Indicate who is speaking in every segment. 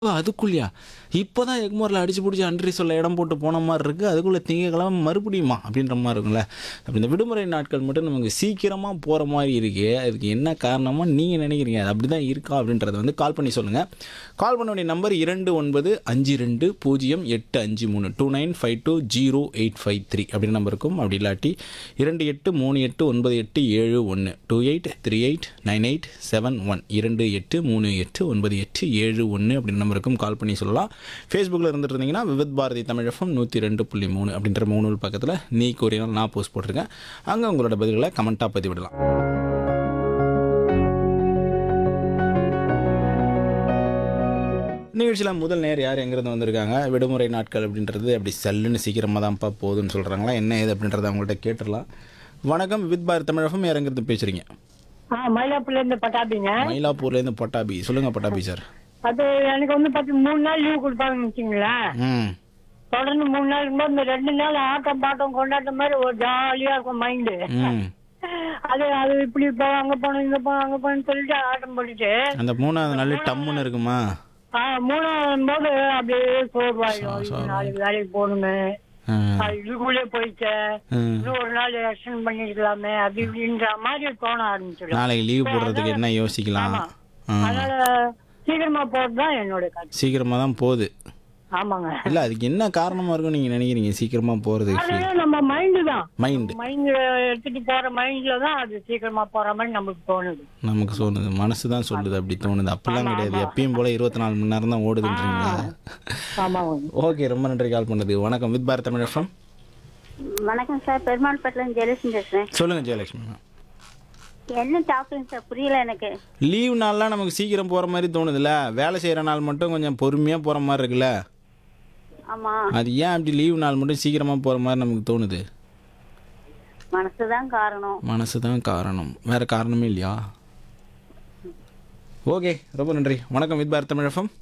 Speaker 1: ஓ, அதுக்குள்ளயா இப்போதான் எக்மோரில் அடிச்சு பிடிச்சி அன்றி சொல்ல இடம் போட்டு போன மாதிரி இருக்குது அதுக்குள்ளே திங்கக்கிழமை மறுபடியுமா அப்படின்ற மாதிரி இருக்கும்ல அப்படி இந்த விடுமுறை நாட்கள் மட்டும் நமக்கு சீக்கிரமாக போகிற மாதிரி இருக்கே அதுக்கு என்ன காரணமாக நீங்கள் நினைக்கிறீங்க அது அப்படி தான் இருக்கா அப்படின்றத வந்து கால் பண்ணி சொல்லுங்கள் கால் பண்ண வேண்டிய நம்பர் இரண்டு ஒன்பது அஞ்சு ரெண்டு பூஜ்ஜியம் எட்டு அஞ்சு மூணு two nine five two zero eight five three அப்படின்ற நம்பர் இருக்கும் அப்படி இல்லாட்டி இரண்டு எட்டு மூணு எட்டு ஒன்பது எட்டு ஏழு ஒன்று two eight three eight nine eight seven one இரண்டு எட்டு மூணு எட்டு ஒன்பது எட்டு ஏழு ஒன்று அப்படின்ற நம்பருக்கும் கால் பண்ணி சொல்லலாம் ஃபேஸ்புக்கில் இருந்துட்டு இருந்தீங்கன்னா விவித் பாரதி தமிழகம் நூற்றி ரெண்டு புள்ளி மூணு அப்படின்ற மூணு பக்கத்தில் நீ கூறினால் நான் போஸ்ட் போட்டிருக்கேன் அங்கே உங்களோட பதில்களை கமெண்ட்டாக பதிவிடலாம் நிகழ்ச்சியில் முதல் நேர் யார் எங்கேருந்து வந்திருக்காங்க விடுமுறை நாட்கள் அப்படின்றது அப்படி சல்லுன்னு சீக்கிரமாக தான்ப்பா போகுதுன்னு சொல்கிறாங்களா என்ன ஏது அப்படின்றத அவங்கள்ட்ட கேட்டுடலாம் வணக்கம் வித் பாரதி தமிழகம் யார் எங்கேருந்து பேசுகிறீங்க
Speaker 2: ஆ மயிலாப்பூர்ல இருந்து பட்டாபிங்க
Speaker 1: மயிலாப்பூர்லேருந்து பட்டாபி சொல்லுங்கள் பட்டாபி சார்
Speaker 2: அது எனக்கு வந்து பத்து மூணு நாள் லீவ் கொடுப்பாங்கன்னு வச்சுங்களேன்
Speaker 1: ம்
Speaker 2: தொடர்ந்து மூணு நாள் இருக்கும்போது இந்த ரெண்டு நாள் ஆட்டம் பாட்டம் கொண்டாட்ட மாதிரி ஒரு ஜாலியா இருக்கும் மைண்டு
Speaker 1: ம்
Speaker 2: அது அது இப்படி இப்போ அங்க போகணும் இங்க போகணும் அங்க போகணும்னு சொல்லிட்டு ஆட்டம் போட்டுட்டு
Speaker 1: அந்த மூணாவது நாள் டம்முன்னு இருக்குமா
Speaker 2: ஆ, மூணாவது போது அப்படியே சோர்வாயிடும் ஐயோ, நாளைக்கு வேலைக்கு போகணுமே
Speaker 1: ஆ,
Speaker 2: அது இதுக்குள்ளே போயிட்டு
Speaker 1: ம்.
Speaker 2: இன்னும் ஒரு நாள் எக்ஸ்டெண்ட் பண்ணிருக்கலாமே அப்படி இப்படின்ற மாதிரி தோண ஆரம்பிச்சிடும்
Speaker 1: நாளைக்கு லீவ் போடுறதுக்கு என்ன யோசிக்கலாம் ஆ,
Speaker 2: அதனால சீக்கிரமா போறதுதான் என்னோட கருத்து
Speaker 1: சீக்கிரமாக தான் போகுது
Speaker 2: ஆமாங்க
Speaker 1: இல்லை அதுக்கு என்ன காரணமாக இருக்கும் நீங்கள் நினைக்கிறீங்க சீக்கிரமாக போகிறதுக்கு
Speaker 2: அதனால நம்ம மைண்டு தான்
Speaker 1: மைண்டு
Speaker 2: மைண்ட் எடுத்துட்டு போற மைண்ட்ல தான் அது சீக்கிரமா போற மாதிரி நமக்கு தோணுது
Speaker 1: நமக்கு தோணுது மனசு தான் சொல்லுது அப்படி தோணுது அப்படிலாம் கிடையாது எப்பயும் போல இருபத்தி நாலு மணி நேரம் தான் ஓடுதுன்றீங்களா
Speaker 2: ஆமாங்க
Speaker 1: ஓகே ரொம்ப நன்றி கால் பண்ணது வணக்கம் வித் பாரத் தமிழ் எஃப்எம்
Speaker 3: வணக்கம் சார் பெருமாள் பட்டில ஜெயலட்சுமி பேசுறேன்
Speaker 1: சொல்லுங்கள் ஜெயலட்சுமி
Speaker 3: என்ன டாக்குங்க சார் புரியல எனக்கு
Speaker 1: லீவ் நாள்லாம் நமக்கு சீக்கிரம் போகிற மாதிரி தோணுதுல்ல வேலை செய்கிற நாள் மட்டும் கொஞ்சம் பொறுமையாக போகிற மாதிரி இருக்குல்ல
Speaker 3: ஆமா
Speaker 1: அது ஏன் அப்படி லீவ் நாள் மட்டும் சீக்கிரமாக போகிற மாதிரி நமக்கு தோணுது
Speaker 3: மனசுதான் காரணம்
Speaker 1: மனசு தான் காரணம் வேறு காரணமே இல்லையா ஓகே ரொம்ப நன்றி வணக்கம் வித் பாரத் தமிழ் எஃப்எம்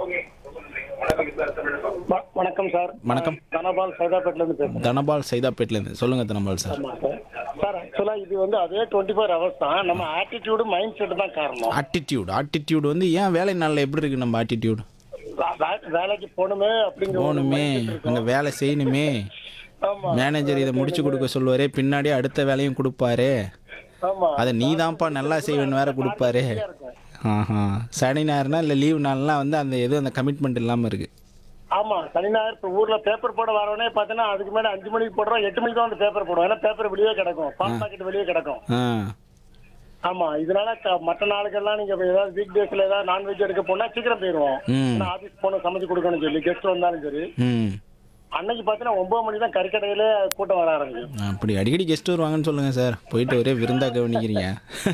Speaker 4: வ- வணக்கம் சார்
Speaker 1: வணக்கம்
Speaker 4: தனபால் சைதாப்பேட்ல இருந்து பேசுறேன்
Speaker 1: தனபால் சைதாப்பேட்லேருந்து சொல்லுங்கள் தனபால் சார்
Speaker 4: ஆமா சார் சார் ஆக்சுவலா இது வந்து அதே டுவெண்ட்டி ஃபோர் ஹவர்ஸ் தான் நம்ம ஆட்டிடியூடு மைண்ட் செட் தான் காரணம்
Speaker 1: ஆட்டிடியூட் ஆட்டிடியூட் வந்து ஏன் வேலை நாளில் எப்படி இருக்குது நம்ம ஆட்டிடியூட்
Speaker 4: வே- வே- வேலைக்கு போகணுமே அப்படிங்கிற ஒரு
Speaker 1: போகணுமே
Speaker 4: mindset இருக்கும்.
Speaker 1: அங்கே வேலை செய்யணுமே
Speaker 4: ஆமா
Speaker 1: மேனேஜர் இதை முடிச்சு கொடுக்க சொல்லுவாரே பின்னாடி அடுத்த வேலையும் கொடுப்பாரு
Speaker 4: ஆமா
Speaker 1: அதை நீ தான்ப்பா நல்லா செய்வேன்னு வேற கொடுப்பாரு ஆஹா சனி ஞாயிறுனா இல்லை லீவ் நாள்லாம் வந்து அந்த எதுவும் அந்த கமிட்மெண்ட் இல்லாமல் இருக்கு
Speaker 4: ஆமா சனி ஞாயிறு இப்ப ஊர்ல பேப்பர் போட வரவனே பாத்தீங்கன்னா அதுக்கு மேல அஞ்சு மணிக்கு போடுறோம் எட்டு மணிக்கு தான் வந்து பேப்பர் போடுவோம் ஏன்னா பேப்பர் வெளியே கிடக்கும் பால் பாக்கெட் வெளியே கிடக்கும்
Speaker 1: ஆ
Speaker 4: ஆமா இதனால க- மற்ற நாளுக்கெல்லாம் நீங்க இப்ப ஏதாவது வீக் டேஸ்ல ஏதாவது நான்வெஜ் எடுக்க போனா சீக்கிரம் போயிருவோம்
Speaker 1: ம்
Speaker 4: ஆபீஸ் போகணும் சமைச்சு கொடுக்கணும்னு சொல்லி கெஸ்ட் வந்தாலும் சரி
Speaker 1: ம்
Speaker 4: அன்னைக்கு பாத்தீங்கன்னா ஒன்பது மணி தான் கறிக்கடையில கூட்டம் வர ஆரம்பிக்கும்
Speaker 1: அப்படி அடிக்கடி கெஸ்ட் வருவாங்கன்னு சொல்லுங்கள் சார் போயிட்டு ஒரே விருந்தா கவனிக்கிறீங்க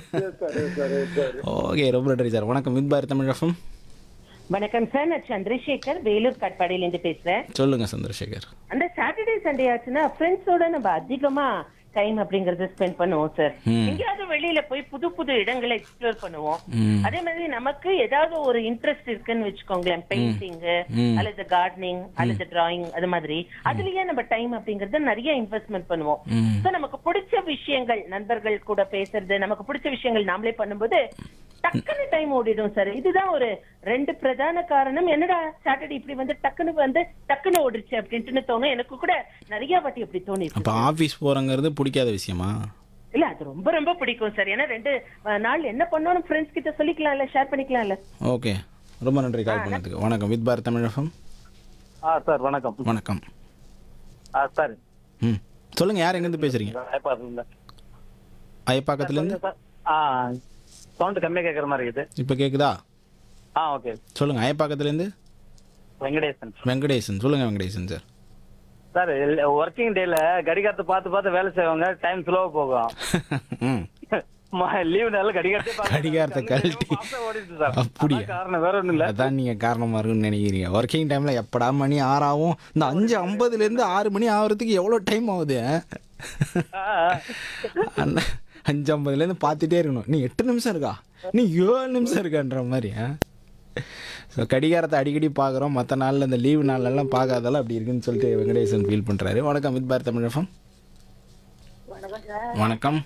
Speaker 1: ஓகே ரொம்ப நன்றி சார் வணக்கம் வித் பாரத் தமிழ் எஃப்எம்
Speaker 5: வணக்கம் சார் நான் சந்திரசேகர் வேலூர் கட்பாடியில இருந்து பேசுறேன்
Speaker 1: சொல்லுங்கள் சந்திரசேகர்
Speaker 5: அந்த சாட்டர்டே சண்டே ஆச்சுன்னா ஃப்ரெண்ட்ஸோட நம்ம அதிகமா டைம் அப்படிங்கறத ஸ்பெண்ட் பண்ணுவோம் சார்
Speaker 1: ம்.
Speaker 5: எங்கேயாவது வெளியில போய் புது புது இடங்களை எக்ஸ்ப்ளோர் பண்ணுவோம்
Speaker 1: ம்
Speaker 5: அதே மாதிரி நமக்கு ஏதாவது ஒரு இன்ட்ரெஸ்ட் இருக்குன்னு வச்சுக்கோங்களேன் பெயிண்டிங்
Speaker 1: ம்.
Speaker 5: அல்லது கார்டனிங் அல்லது டிராயிங் அது மாதிரி அதுலயே நம்ம டைம் அப்படிங்கறத நிறைய இன்வெஸ்ட்மெண்ட் பண்ணுவோம்
Speaker 1: ம்
Speaker 5: சோ நமக்கு பிடிச்ச விஷயங்கள் நண்பர்கள் கூட பேசுறது நமக்கு பிடிச்ச விஷயங்கள் நாமளே பண்ணும்போது டக்குன்னு டைம் ஓடிடும் சார் இதுதான் ஒரு ரெண்டு பிரதான காரணம் என்னடா சாட்டர்டே இப்படி வந்து டக்குன்னு வந்து டக்குன்னு ஓடிச்சு அப்படின்ட்டு தோணும் எனக்கு கூட நிறைய வாட்டி அப்படி தோணி
Speaker 1: அப்போ ஆஃபீஸ் போகிறங்கிறது பிடிக்காத விஷயமா
Speaker 5: இல்ல அது ரொம்ப ரொம்ப பிடிக்கும் சார் ஏன்னா ரெண்டு அஹ், நாள் என்ன பண்ணோம் ஃப்ரெண்ட்ஸ் கிட்ட சொல்லிக்கலாம்ல ஷேர் பண்ணிக்கலாம்ல
Speaker 1: ஓகே ரொம்ப நன்றி கால் பண்ணதுக்கு வணக்கம் வித் பாரத் தமிழ் எஃப்எம்
Speaker 4: ஆ சார் வணக்கம்
Speaker 1: வணக்கம்
Speaker 4: ஆ சார்
Speaker 1: ம் சொல்லுங்கள் யார் எங்கேருந்து பேசுகிறீங்க ஐயப்பாக்கத்துலேருந்து
Speaker 4: சார் ஆ சவுண்ட் கம்மியா கேட்குற மாதிரி இருக்குது
Speaker 1: இப்போ கேட்குதா
Speaker 4: ஆ ஓகே
Speaker 1: சொல்லுங்கள் ஐயப்பாக்கத்துலேருந்து
Speaker 4: வெங்கடேசன்
Speaker 1: வெங்கடேசன் சொல்லுங்கள் வெங்கடேசன் சார்
Speaker 4: சார் ஒர்க்கிங் டேல கடிகாரத்தை பார்த்து பார்த்து வேலை செய்வாங்க டைம் ஸ்லோவா போகும்
Speaker 1: ம்
Speaker 4: லீவ் நாள்ல கடிகாரத்தை பார்த்து
Speaker 1: கடிகாரத்தை கழட்டி
Speaker 4: மாசம் ஓடிடுச்சு சார்
Speaker 1: அப்படியா?
Speaker 4: அதான் காரணம் வேற ஒண்ணும் இல்ல
Speaker 1: அதான் நீங்கள் காரணமாக இருக்குன்னு நினைக்கிறீங்க ஒர்க்கிங் டைமில் எப்படா மணி ஆறாகும் இந்த அஞ்சு ஐம்பதுலேருந்து ஆறு மணி ஆகிறதுக்கு எவ்வளோ டைம் ஆகுது ஆ?
Speaker 4: ஆ, ஆ.
Speaker 1: அந்த அஞ்சு ஐம்பதுலேருந்து பார்த்துட்டே இருக்கணும் நீ எட்டு நிமிஷம் இருக்கா நீ ஏழு நிமிஷம் இருக்கான்ற மாதிரி ஸோ கடிகாரத்தை அடிக்கடி பார்க்குறோம் மற்ற நாளில் இந்த லீவு நாள்லலாம் பார்க்காதெல்லாம் அப்படி இருக்குன்னு சொல்லிட்டு வெங்கடேசன் ஃபீல் பண்ணுறாரு வணக்கம் வித் பாரத் தமிழகம்
Speaker 3: வணக்கம் சார்
Speaker 1: வணக்கம்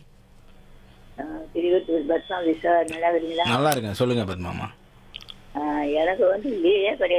Speaker 3: திருவத்தூர் பஸ் ஆஃபீஸ் சார் நல்லா இருக்கீங்களா
Speaker 1: நல்லா இருக்கேன் சொல்லுங்கள் பத்மாமா
Speaker 3: எனக்கு வந்து லீவே கிடையாது